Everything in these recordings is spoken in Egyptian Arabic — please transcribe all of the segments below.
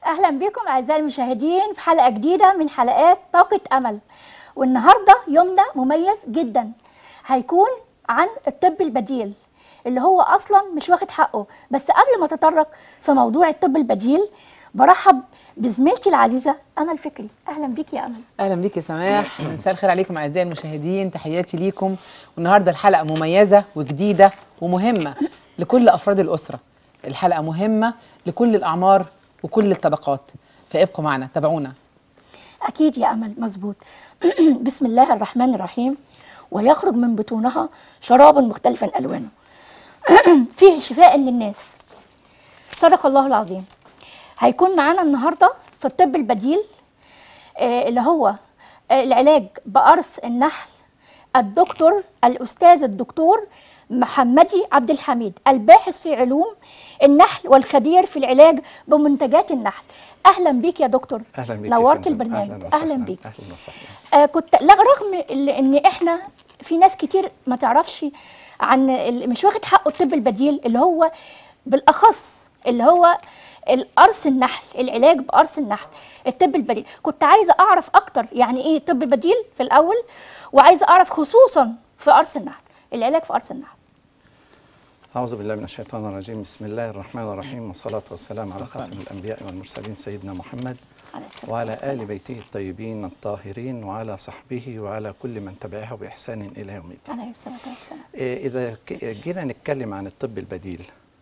اهلا بكم اعزائي المشاهدين في حلقه جديده من حلقات طاقه امل والنهارده يومنا مميز جدا هيكون عن الطب البديل اللي هو اصلا مش واخد حقه بس قبل ما اتطرق في موضوع الطب البديل برحب بزميلتي العزيزه امل فكري اهلا بيك يا امل اهلا بيك يا سماح مساء الخير عليكم اعزائي المشاهدين تحياتي ليكم والنهارده الحلقه مميزه وجديده ومهمه لكل افراد الاسره الحلقه مهمه لكل الاعمار وكل الطبقات فابقوا معنا تابعونا أكيد يا أمل مظبوط بسم الله الرحمن الرحيم ويخرج من بطونها شراب مختلفا ألوانه فيه شفاء للناس صدق الله العظيم هيكون معانا النهاردة في الطب البديل آه، اللي هو آه، العلاج بقرص النحل الدكتور الأستاذ الدكتور محمدي عبد الحميد الباحث في علوم النحل والخبير في العلاج بمنتجات النحل أهلا بيك يا دكتور اهلا بيك يا نورت فندم. البرنامج أهلاً أهلا وسهلاً. بيك اهلا وسهلا آه كنت لا رغم ال- ان احنا في ناس كتير ما تعرفش عن ال- مش واخد حقه الطب البديل اللي هو بالاخص اللي هو القرص النحل العلاج بقرص النحل الطب البديل كنت عايزه اعرف اكتر يعني ايه طب بديل في الاول وعايزه اعرف خصوصا في قرص النحل العلاج في قرص النحل اعوذ بالله من الشيطان الرجيم بسم الله الرحمن الرحيم والصلاه والسلام على والسلام. خاتم الانبياء والمرسلين سيدنا محمد عليه الصلاة وعلى والسلام. ال بيته الطيبين الطاهرين وعلى صحبه وعلى كل من تبعه باحسان الى يوم الدين عليه الصلاه والسلام إيه، اذا ك- جينا نتكلم عن الطب البديل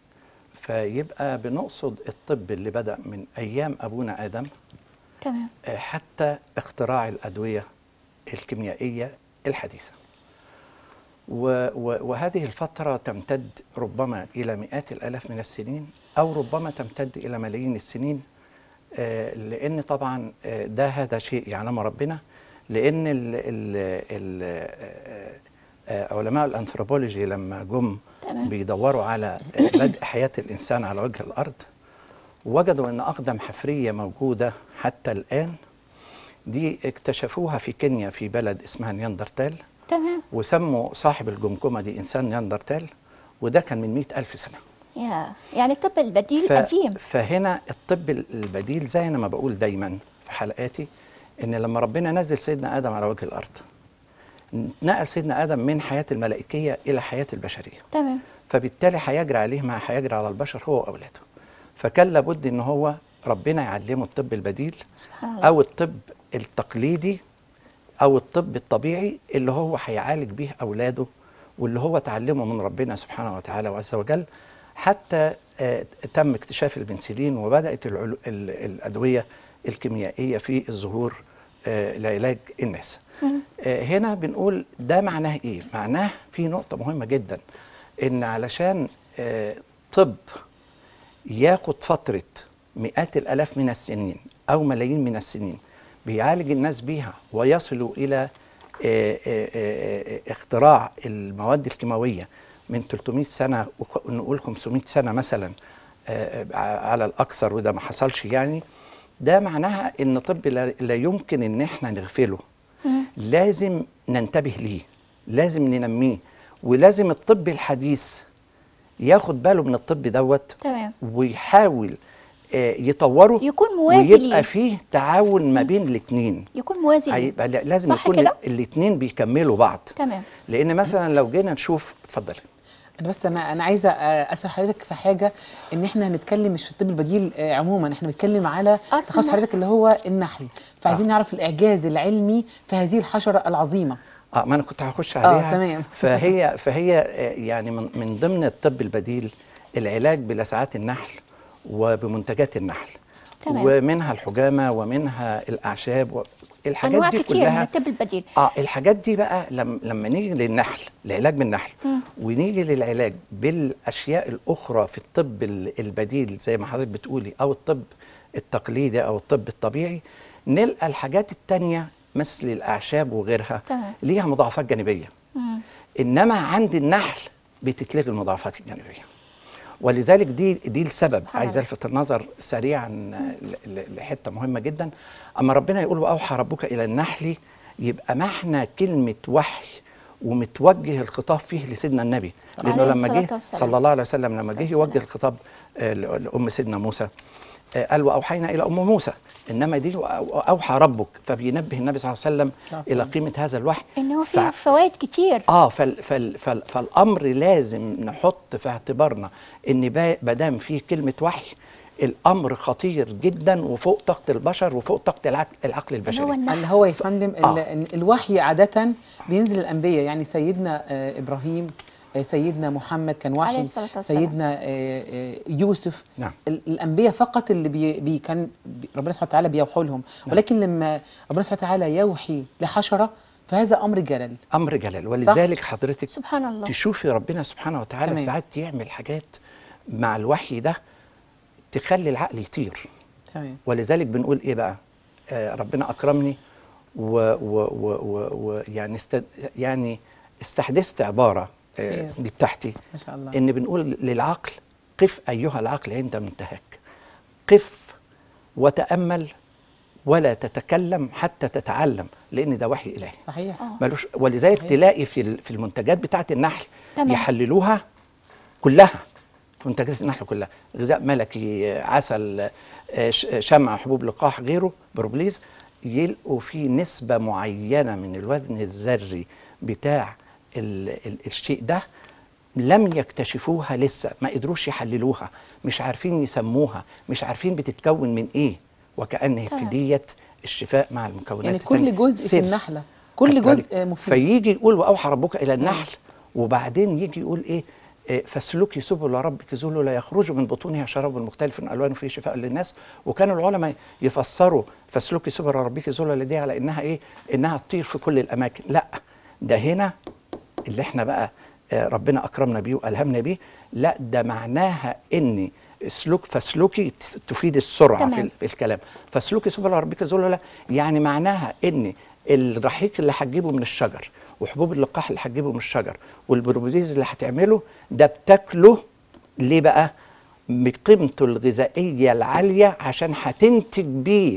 فيبقى بنقصد الطب اللي بدا من ايام ابونا ادم تمام آه، حتى اختراع الأدوية الكيميائية الحديثة و- و- وهذه الفترة تمتد ربما إلى مئات الآلاف من السنين أو ربما تمتد إلى ملايين السنين آه، لأن طبعا آه، ده هذا شيء يعلمه ربنا لأن ال ال ال آه، آه، علماء الأنثروبولوجي لما جم تمام. بيدوروا على آه، بدء حياة الإنسان على وجه الأرض وجدوا ان اقدم حفريه موجوده حتى الان دي اكتشفوها في كينيا في بلد اسمها نياندرتال تمام وسموا صاحب الجمجمه دي انسان نياندرتال وده كان من مئة ألف سنة يا يعني الطب البديل ف- قديم فهنا الطب البديل زي أنا ما بقول دايما في حلقاتي إن لما ربنا نزل سيدنا آدم على وجه الأرض نقل سيدنا آدم من حياة الملائكية إلى حياة البشرية تمام فبالتالي هيجري عليه ما هيجري على البشر هو واولاده فكان لابد ان هو ربنا يعلمه الطب البديل سبحان الله او الطب التقليدي او الطب الطبيعي اللي هو هيعالج به اولاده واللي هو تعلمه من ربنا سبحانه وتعالى وعز وجل حتى آه، تم اكتشاف البنسلين وبدات العلو- ال- الادويه الكيميائيه في الظهور آه، لعلاج الناس مم. آه، هنا بنقول ده معناه ايه معناه في نقطه مهمه جدا ان علشان آه، طب ياخد فتره مئات الالاف من السنين او ملايين من السنين بيعالج الناس بيها ويصلوا الى آه، آه، آه، آه، اختراع المواد الكيماويه من 300 سنه وخ- نقول 500 سنه مثلا آه، آه، على الاكثر وده ما حصلش يعني ده معناها ان طب لا لا يمكن ان احنا نغفله مم. لازم ننتبه ليه لازم ننميه ولازم الطب الحديث ياخد باله من الطب دوت تمام ويحاول آه، يطوره يكون موازي ليه. ويبقى فيه تعاون ما بين الاثنين يكون موازي ليه هيبقى لا- لازم صح يكون كده؟ الاثنين بيكملوا بعض تمام لان مثلا لو جينا نشوف اتفضلي انا بس انا انا عايزه آه، اسال حضرتك في حاجه ان احنا هنتكلم مش في الطب البديل آه، عموما احنا بنتكلم على قرص تخصص النحل. حضرتك اللي هو النحل فعايزين آه. نعرف الاعجاز العلمي في هذه الحشره العظيمه اه ما انا كنت هخش عليها تمام. فهي فهي آه، يعني من من ضمن الطب البديل العلاج بلسعات النحل وبمنتجات النحل تمام. ومنها الحجامه ومنها الاعشاب و- الحاجات انواع دي كتير من كلها الطب البديل اه الحاجات دي بقى لما لما نيجي للنحل العلاج بالنحل مم. ونيجي للعلاج بالاشياء الاخرى في الطب ال- البديل زي ما حضرتك بتقولي او الطب التقليدي او الطب الطبيعي نلقى الحاجات التانية مثل الاعشاب وغيرها تمام. ليها مضاعفات جانبيه مم. انما عند النحل بتتلغي المضاعفات الجانبيه ولذلك دي دي السبب سبحان عايز الله. الفت النظر سريعا ل- ل- لحته مهمه جدا اما ربنا يقول واوحى ربك الى النحل يبقى معنى كلمه وحي ومتوجه الخطاب فيه لسيدنا النبي لانه عليه لما الصلاة جه والسلام. صلى الله عليه وسلم لما الصلاة جه يوجه والسلام. الخطاب آه، ل- لام سيدنا موسى آه، قال واوحينا الى ام موسى انما دي وأ- اوحى ربك فبينبه النبي صلى الله عليه وسلم صلى الله عليه الى وسلم. قيمه هذا الوحي ان هو ف- فيه فوائد كتير اه فال فال فال فالامر لازم نحط في اعتبارنا ان با- ما دام فيه كلمه وحي الامر خطير جدا وفوق طاقه البشر وفوق طاقه العقل, العقل اللي هو البشري النحل اللي هو يا فندم ال- آه. ال- الوحي عادة بينزل الأنبياء يعني سيدنا آه، إبراهيم آه، سيدنا محمد كان عليه وحي الصلاة والسلام. سيدنا آه، آه، يوسف نعم. ال- الأنبياء فقط اللي بي بي كان بي- ربنا سبحانه وتعالى بيوحوا لهم ولكن لما ربنا سبحانه وتعالى يوحي لحشرة فهذا أمر جلل امر جلال ولذلك حضرتك سبحان الله تشوفي ربنا سبحانه وتعالى تمام. ساعات يعمل حاجات مع الوحي ده تخلي العقل يطير تمام ولذلك بنقول ايه بقى آه ربنا اكرمني ويعني و و و و يعني است يعني استحدثت عباره آه خير. دي بتاعتي ما شاء الله ان بنقول للعقل قف ايها العقل عند منتهاك قف وتامل ولا تتكلم حتى تتعلم لان ده وحي الهي صحيح آه. ملوش ولذلك صحيح. تلاقي في ال- في المنتجات بتاعه النحل تمام. يحللوها كلها منتجات النحل كلها غذاء ملكي آه، عسل آه، ش- آه، شمع حبوب لقاح غيره بروبليز يلقوا فيه نسبة معينة من الوزن الذري بتاع ال ال الشيء ده لم يكتشفوها لسه ما قدروش يحللوها مش عارفين يسموها مش عارفين بتتكون من ايه وكأن في تمام. ديت الشفاء مع المكونات يعني التانية. كل جزء في سر. النحلة كل خدت بالك؟ جزء مفيد فيجي يقول واوحى ربك الى النحل وبعدين يجي يقول ايه إيه، فاسلكي سبل ربك ذل لا يخرج من بطونها شراب مختلف الوان فيه شفاء للناس وكان العلماء يفسروا فاسلكي سبل ربك ذل دي على انها ايه انها تطير في كل الاماكن لا ده هنا اللي احنا بقى آه، ربنا اكرمنا بيه والهمنا بيه لا ده معناها ان اسلك فاسلكي ت- تفيد السرعه في, تمام. ال- في الكلام فاسلكي سبل ربك ذللا يعني معناها ان الرحيق اللي هتجيبه من الشجر وحبوب اللقاح اللي هتجيبه من الشجر والبروبليز اللي هتعمله ده بتاكله ليه بقى بقيمته الغذائيه العاليه عشان هتنتج بيه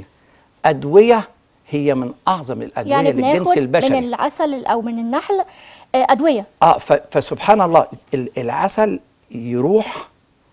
ادويه هي من اعظم الادويه يعني للجنس بناخد البشري من العسل او من النحل آه، ادويه اه ف- فسبحان الله ال- العسل يروح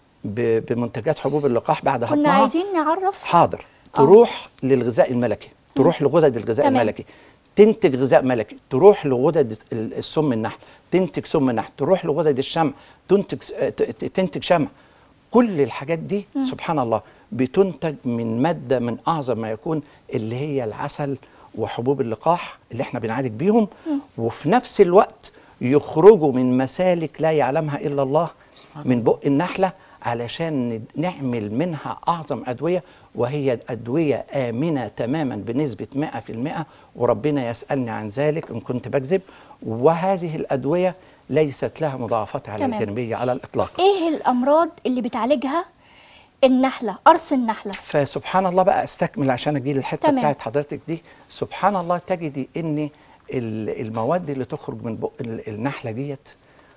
ب- بمنتجات حبوب اللقاح بعد كنا هضمها عايزين نعرف حاضر آه. تروح للغذاء الملكي تروح لغدد الغذاء تمام. الملكي تنتج غذاء ملكي تروح لغدد ال- السم النحل تنتج سم النحل تروح لغدد الشمع تنتج س- آه، ت- ت- تنتج شمع كل الحاجات دي سبحان الله بتنتج من ماده من اعظم ما يكون اللي هي العسل وحبوب اللقاح اللي احنا بنعالج بيهم وفي نفس الوقت يخرجوا من مسالك لا يعلمها الا الله سبحان من بق النحله علشان نعمل منها اعظم ادويه وهي ادويه امنه تماما بنسبه 100% وربنا يسالني عن ذلك ان كنت بكذب وهذه الادويه ليست لها مضاعفات على تمام. الجانبيه على الاطلاق ايه الامراض اللي بتعالجها النحله قرص النحله فسبحان الله بقى استكمل عشان اجي للحته تمام. بتاعت حضرتك دي سبحان الله تجدي ان ال- المواد اللي تخرج من بق ال- النحله ديت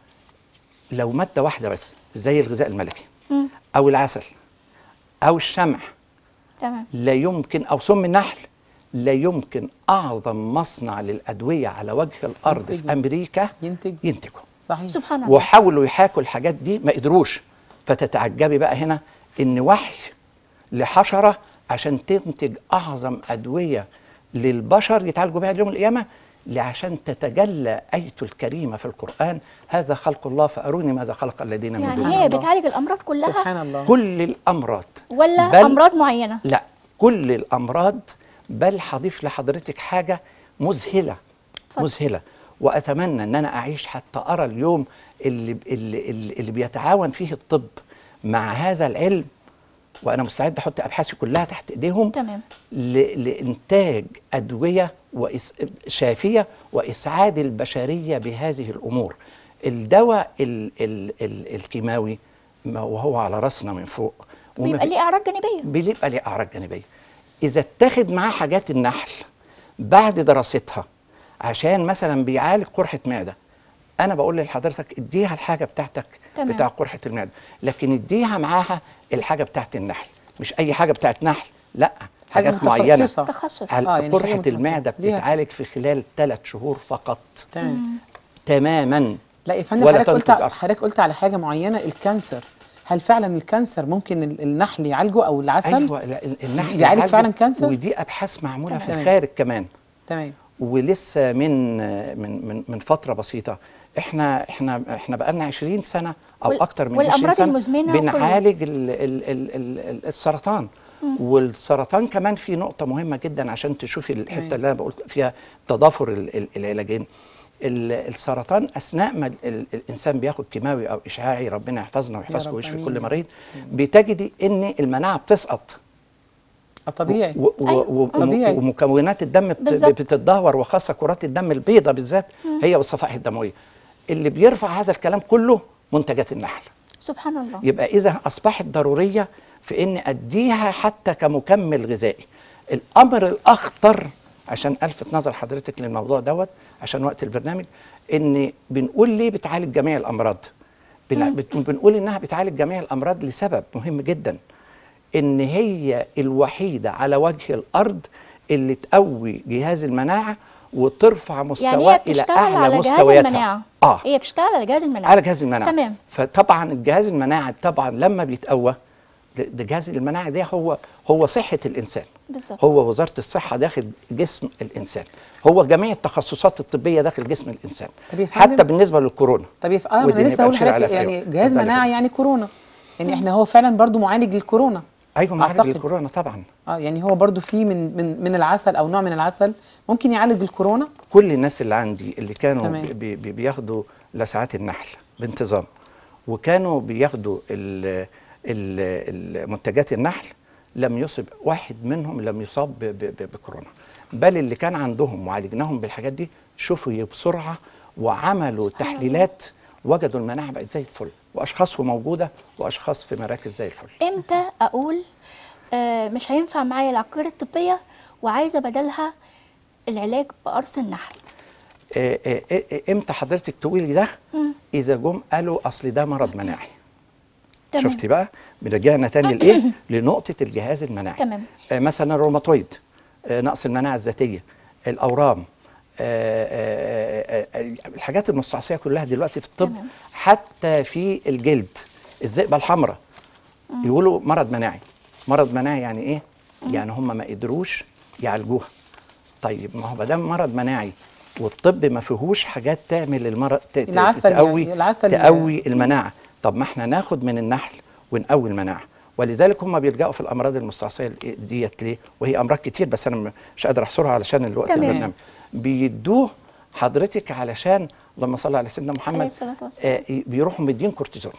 لو ماده واحده بس زي الغذاء الملكي مم. او العسل او الشمع تمام لا يمكن او سم النحل لا يمكن اعظم مصنع للادويه على وجه الارض ينتجه. في امريكا ينتج ينتجه صحيح سبحان الله وحاولوا يحاكوا الحاجات دي ما قدروش فتتعجبي بقى هنا ان وحي لحشره عشان تنتج اعظم ادويه للبشر يتعالجوا بها يوم القيامه عشان تتجلى ايته الكريمه في القران هذا خلق الله فاروني ماذا خلق الذين من يعني دونه هي الله. بتعالج الامراض كلها سبحان الله كل الامراض ولا بل- امراض معينه لا كل الامراض بل هضيف لحضرتك حاجه مذهله اتفضل. مذهله واتمنى ان انا اعيش حتى ارى اليوم اللي اللي, اللي, اللي بيتعاون فيه الطب مع هذا العلم وانا مستعد احط ابحاثي كلها تحت ايديهم تمام ل- لانتاج ادويه وإس... شافيه واسعاد البشريه بهذه الامور الدواء ال... ال... ال... الكيماوي ما وهو على راسنا من فوق وما بيبقى بي- ليه اعراض جانبيه بيبقى ليه اعراض جانبيه اذا اتخذ معاه حاجات النحل بعد دراستها عشان مثلا بيعالج قرحه معده انا بقول لحضرتك اديها الحاجه بتاعتك تمام. بتاع قرحه المعده لكن اديها معاها الحاجه بتاعت النحل مش اي حاجه بتاعت نحل لا حاجة حاجات معينه متخصصة. تخصص على آه، يعني حاجة قرحه متخصصة. المعده ليها- بتتعالج في خلال ثلاث شهور فقط تمام تماما لا يا فندم ولا حضرتك قلت تنتج أصلاً. حضرتك قلت على حاجه معينه الكانسر هل فعلا الكانسر ممكن ال- النحل يعالجه او العسل ايوه لا، ال- النحل بيعالج يعالجه، فعلا كانسر؟ ودي ابحاث معموله في تمام. الخارج كمان تمام ولسه من من من من فتره بسيطه احنا احنا احنا بقالنا 20 سنه او وال- اكتر من 20 والأمراض سنه المزمنة وكل- بنعالج ال ال ال ال ال السرطان والسرطان كمان في نقطه مهمه جدا عشان تشوفي تمام. الحته اللي انا بقول فيها تضافر ال ال العلاجين ال- السرطان اثناء ما ال- ال- الانسان بياخد كيماوي او اشعاعي ربنا يحفظنا ويحفظكم رب، ويشفي آمين. كل مريض بتجدي ان المناعه بتسقط آه، طبيعي و- و- أيوة. و- طبيعي. ومكونات الدم بت- بالظبط. بتتدهور وخاصه كرات الدم البيضاء بالذات هي والصفائح الدمويه اللي بيرفع هذا الكلام كله منتجات النحل سبحان الله يبقى اذا اصبحت ضروريه في ان اديها حتى كمكمل غذائي الامر الاخطر عشان الفت نظر حضرتك للموضوع دوت عشان وقت البرنامج ان بنقول ليه بتعالج جميع الامراض بن- بت- بنقول انها بتعالج جميع الامراض لسبب مهم جدا ان هي الوحيده على وجه الارض اللي تقوي جهاز المناعه وترفع مستواه يعني هي الى بتشتغل اعلى على جهاز مستوياتها المناعه اه هي بتشتغل على جهاز المناعه على جهاز المناعه تمام فطبعا الجهاز المناعي طبعا لما بيتقوى ده ده جهاز المناعه ده هو هو صحه الانسان بالظبط هو وزاره الصحه داخل جسم الانسان هو جميع التخصصات الطبيه داخل جسم الانسان طب يا فندم- حتى بالنسبه للكورونا طب يف... اه ودي انا لسه نبقى هقول نشير عليها لحضرتك في يعني أي وقت. جهاز اتفضلي مناعه يا يعني كورونا يعني احنا هو فعلا برضو معالج للكورونا ايوه معالج أعتقد. الكورونا طبعا اه يعني هو برضو في من من من العسل او نوع من العسل ممكن يعالج الكورونا كل الناس اللي عندي اللي كانوا تمام. بي بي بياخدوا لسعات النحل بانتظام وكانوا بياخدوا ال- ال- المنتجات النحل لم يصب واحد منهم لم يصاب ب- ب- ب- بكورونا بل اللي كان عندهم وعالجناهم بالحاجات دي شفوا بسرعه وعملوا سبحان الله. تحليلات وجدوا المناعه بقت زي الفل واشخاص موجوده واشخاص في مراكز زي الفل امتى اقول آه مش هينفع معايا العقارة الطبية وعايزة بدلها العلاج بقرص النحل آه، آه، آه، آه، امتى حضرتك تقولي ده مم. اذا جم قالوا اصل ده مرض مناعي تمام. شفتي بقى رجعنا تاني لايه لنقطه الجهاز المناعي تمام. آه مثلا الروماتويد آه نقص المناعه الذاتيه الاورام آه آه آه آه الحاجات المستعصيه كلها دلوقتي في الطب تمام. حتى في الجلد الذئبه الحمراء يقولوا مرض مناعي مرض مناعي يعني ايه يعني هم ما قدروش يعالجوها طيب ما هو ما دام مرض مناعي والطب ما فيهوش حاجات تعمل المرض ت- ت- العسل تقوي يعني، العسل- تقوي المناعه طب ما احنا ناخد من النحل ونقوي المناعه ولذلك هم بيلجأوا في الامراض المستعصيه ديت ليه وهي امراض كتير بس انا م- مش قادر احصرها علشان الوقت تمام. البرنامج بيدوه حضرتك علشان لما صلى على سيدنا محمد عليه الصلاة والسلام. آه ي- بيروحوا مدين كورتيزون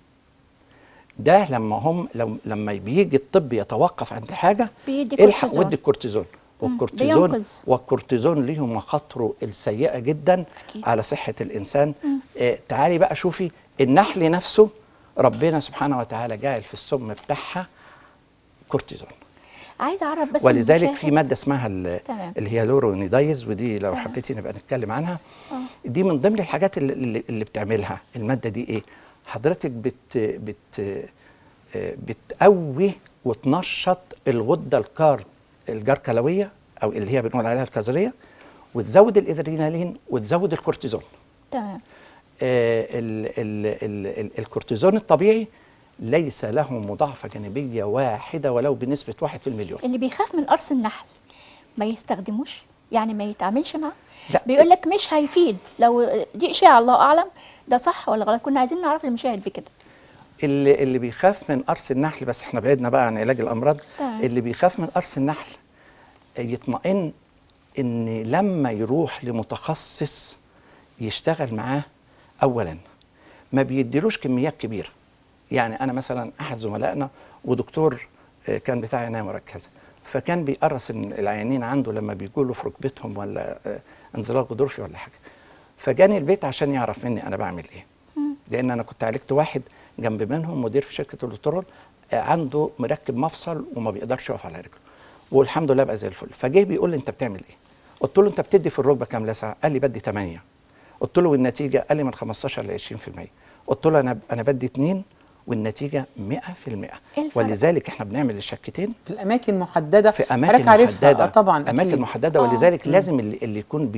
ده لما هم لو لما بيجي الطب يتوقف عند حاجه بيدي الحق كورتيزون. ودي الكورتيزون والكورتيزون بينقذ. والكورتيزون ليه مخاطره السيئه جدا أكيد. على صحه الانسان آه تعالي بقى شوفي النحل نفسه ربنا سبحانه وتعالى جعل في السم بتاعها كورتيزون عايزة اعرف بس ولذلك المشاهد- في ماده اسمها ال- تمام. اللي هي لورونيدايز ودي لو تمام. حبيتي نبقى نتكلم عنها آه. دي من ضمن الحاجات اللي, اللي- اللي بتعملها الماده دي ايه حضرتك بت بت آه، بتقوي وتنشط الغده الكار الجركلويه او اللي هي بنقول عليها الكظريه وتزود الادرينالين وتزود الكورتيزون تمام آه، ال ال ال ال الكورتيزون الطبيعي ليس له مضاعفه جانبيه واحده ولو بنسبه واحد في المليون اللي بيخاف من قرص النحل ما يستخدموش يعني ما يتعاملش معاه لا. بيقول لك مش هيفيد لو دي اشاعه الله اعلم ده صح ولا غلط كنا عايزين نعرف المشاهد بكده اللي اللي بيخاف من قرص النحل بس احنا بعدنا بقى عن علاج الامراض تمام. اللي بيخاف من قرص النحل يطمئن ان لما يروح لمتخصص يشتغل معاه اولا ما بيديلوش كميات كبيره يعني انا مثلا احد زملائنا ودكتور آه، كان بتاع عنايه مركزه فكان بيقرص إن العيانين عنده لما بيجوا له في ركبتهم ولا آه، انزلاق غضروفي ولا حاجه فجاني البيت عشان يعرف مني انا بعمل ايه لان انا كنت عالجت واحد جنب منهم مدير في شركه البترول آه، عنده مركب مفصل وما بيقدرش يقف على رجله والحمد لله بقى زي الفل فجه بيقول لي انت بتعمل ايه قلت له انت بتدي في الركبه كام لسعه قال لي بدي 8 قلت له والنتيجه قال لي من 15 ل 20% قلت له انا انا بدي 2 والنتيجه 100% الفرق؟ ولذلك احنا بنعمل الشكتين في الاماكن محدده في حضرتك اماكن عارفها محدده آه طبعا اماكن أكيد. محدده آه. ولذلك لازم اللي, اللي يكون بي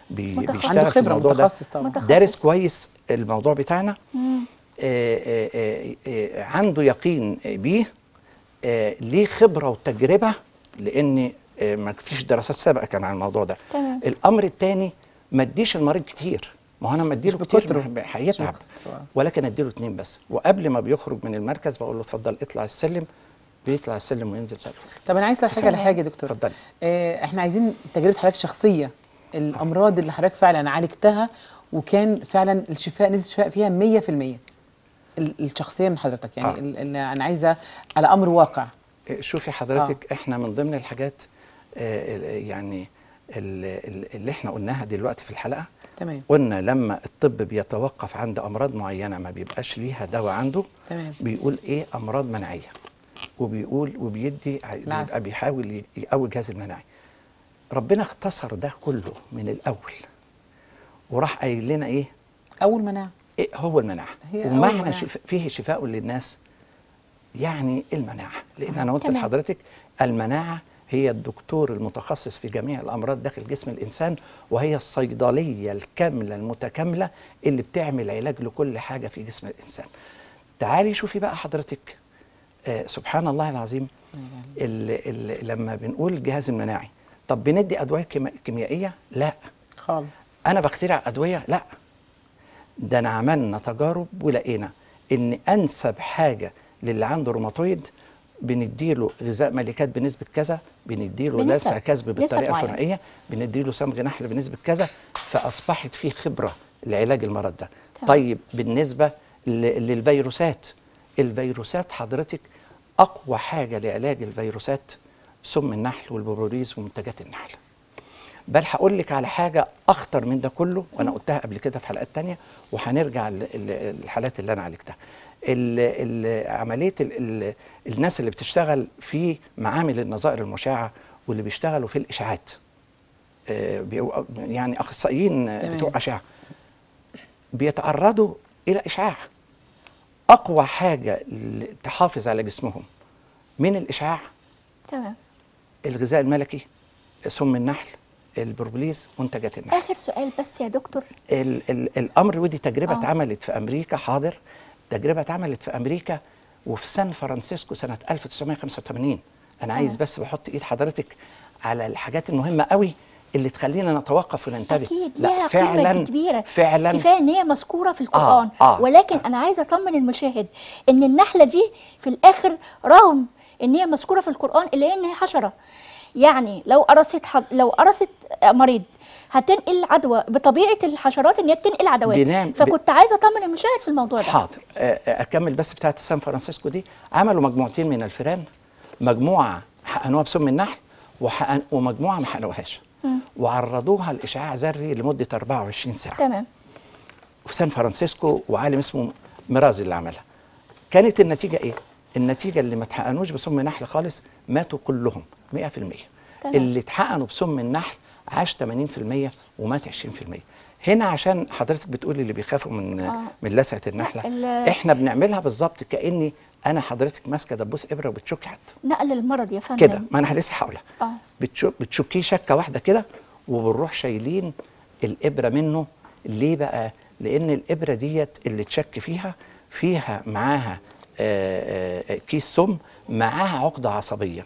بي متخصص. بيشتغل عنده في خبره الموضوع ده متخصص طبعا متخصص. دارس كويس الموضوع بتاعنا مم. آه، آه، آه، آه، عنده يقين بيه آه، ليه خبره وتجربه لان آه، ما فيش دراسات سابقه كان عن الموضوع ده تمام. الامر الثاني ما اديش المريض كتير ما هو انا ما اديله مش كتير بكتره. ما- هيتعب مش بكتره. ولكن اديله اتنين بس وقبل ما بيخرج من المركز بقول له اتفضل اطلع السلم بيطلع السلم وينزل زي الفل طب انا عايز اسال حاجه تمام. لحاجه يا دكتور اتفضلي. آه احنا عايزين تجربه حضرتك شخصيه الامراض اللي حضرتك فعلا عالجتها وكان فعلا الشفاء نسبه الشفاء فيها 100% ال- الشخصيه من حضرتك يعني آه. ال- ال- انا عايزه على امر واقع شوفي حضرتك احنا من ضمن الحاجات آه، ال- يعني ال- ال- اللي احنا قلناها دلوقتي في الحلقه تمام قلنا لما الطب بيتوقف عند امراض معينه ما بيبقاش ليها دواء عنده تمام. بيقول ايه امراض مناعيه وبيقول وبيدي ع- العسل. بيبقى بيحاول ي- يقوي الجهاز المناعي ربنا اختصر ده كله من الاول وراح قايل لنا ايه اول مناعه ايه هو المناعه هي أول ومعنى مناعة. شف... فيه شفاء للناس يعني المناعه لان انا قلت تمام. لحضرتك المناعه هي الدكتور المتخصص في جميع الامراض داخل جسم الانسان وهي الصيدليه الكامله المتكامله اللي بتعمل علاج لكل حاجه في جسم الانسان تعالي شوفي بقى حضرتك آه سبحان الله العظيم ال ال لما بنقول الجهاز المناعي طب بندي ادويه كيما- كيميائيه لا خالص انا بخترع ادويه لا ده انا عملنا تجارب ولقينا ان انسب حاجه للي عنده روماتويد بنديله غذاء ملكات بنسبه كذا بنديله بنسب- لسع كسب نسب بالطريقه معينة. الفلانيه بنديله صمغ نحل بنسبه كذا فاصبحت فيه خبره لعلاج المرض ده تمام. طيب بالنسبه ل- للفيروسات الفيروسات حضرتك اقوى حاجه لعلاج الفيروسات سم النحل والبروريز ومنتجات النحل بل هقول لك على حاجه اخطر من ده كله وانا قلتها قبل كده في حلقات تانية وهنرجع ل- ل- للحالات اللي انا عالجتها ال- ال- عمليه ال ال الناس اللي بتشتغل في معامل النظائر المشعه واللي بيشتغلوا في الاشاعات آه، بيبقوا يعني اخصائيين آه، تمام. بتوع اشعه بيتعرضوا الى اشعاع اقوى حاجه ل- تحافظ على جسمهم من الاشعاع تمام الغذاء الملكي سم النحل البروبليز منتجات النحل اخر سؤال بس يا دكتور ال ال الامر ودي تجربه آه. اتعملت في امريكا حاضر تجربه اتعملت في امريكا وفي سان فرانسيسكو سنه 1985 انا عايز تمام. بس بحط ايد حضرتك على الحاجات المهمه قوي اللي تخلينا نتوقف وننتبه اكيد لا ليها فعلا قيمه كبيره فعلا كفايه ان هي مذكوره في القران آه. ولكن انا عايزه اطمن المشاهد ان النحله دي في الاخر رغم ان هي مذكوره في القران الا ان هي حشره يعني لو قرصت حض... لو قرصت مريض هتنقل عدوى بطبيعه الحشرات ان هي بتنقل عدوات بنعم- ب- فكنت عايزه اطمن المشاهد في الموضوع ده حاضر آه، آه، اكمل بس بتاعت سان فرانسيسكو دي عملوا مجموعتين من الفئران مجموعه حقنوها بسم النحل وحقن ومجموعه ما حقنوهاش وعرضوها لاشعاع ذري لمده 24 ساعه تمام في سان فرانسيسكو وعالم اسمه ميرازي اللي عملها كانت النتيجه ايه النتيجه اللي ما اتحقنوش بسم نحل خالص ماتوا كلهم 100% تمام. اللي اتحقنوا بسم النحل عاش 80% ومات 20% هنا عشان حضرتك بتقولي اللي بيخافوا من آه. من لسعه النحله ال- احنا بنعملها بالظبط كاني انا حضرتك ماسكه دبوس ابره وبتشكي حد نقل المرض يا فندم كده ما انا لسه هقولها اه بتشك بتشكيه شكه واحده كده وبنروح شايلين الابره منه ليه بقى لان الابره ديت اللي تشك فيها فيها معاها آه، آه، كيس سم معاها عقده عصبيه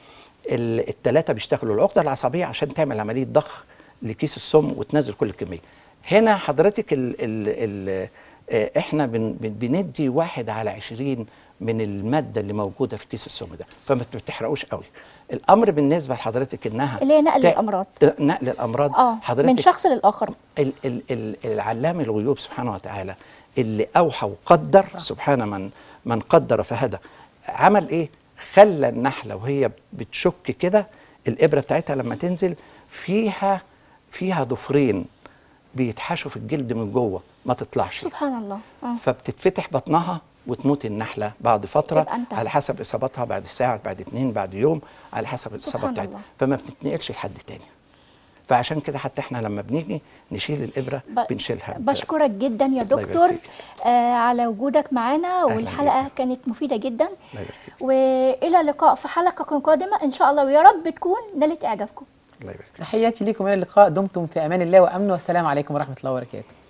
الثلاثه بيشتغلوا العقده العصبيه عشان تعمل عمليه ضخ لكيس السم وتنزل كل الكميه هنا حضرتك ال ال ال آه، احنا بن بن- بندي واحد على عشرين من الماده اللي موجوده في كيس السم ده فما بتحرقوش قوي الامر بالنسبه لحضرتك انها اللي هي نقل تع- الأمراض. نقل الامراض اه حضرتك من شخص للاخر ال ال ال العلام الغيوب سبحانه وتعالى اللي اوحى وقدر سبحان من من قدر فهدى عمل ايه خلى النحله وهي بتشك كده الابره بتاعتها لما تنزل فيها فيها ضفرين بيتحشوا في الجلد من جوه ما تطلعش سبحان الله آه. فبتتفتح بطنها وتموت النحله بعد فتره يبقى انتهى. على حسب اصابتها بعد ساعه بعد اتنين بعد يوم على حسب الاصابه سبحان بتاعتها الله. فما بتتنقلش لحد تاني فعشان كده حتى احنا لما بنيجي نشيل الابره ب- بنشيلها ب- بشكرك جدا يا الله يبارك دكتور فيك. آه على وجودك معانا أهلاً والحلقه بيك. كانت مفيده جدا الله يبارك فيك. والى اللقاء في حلقه قادمه ان شاء الله ويا رب تكون نالت اعجابكم الله يبارك فيك. تحياتي لكم الى اللقاء دمتم في امان الله وامن والسلام عليكم ورحمه الله وبركاته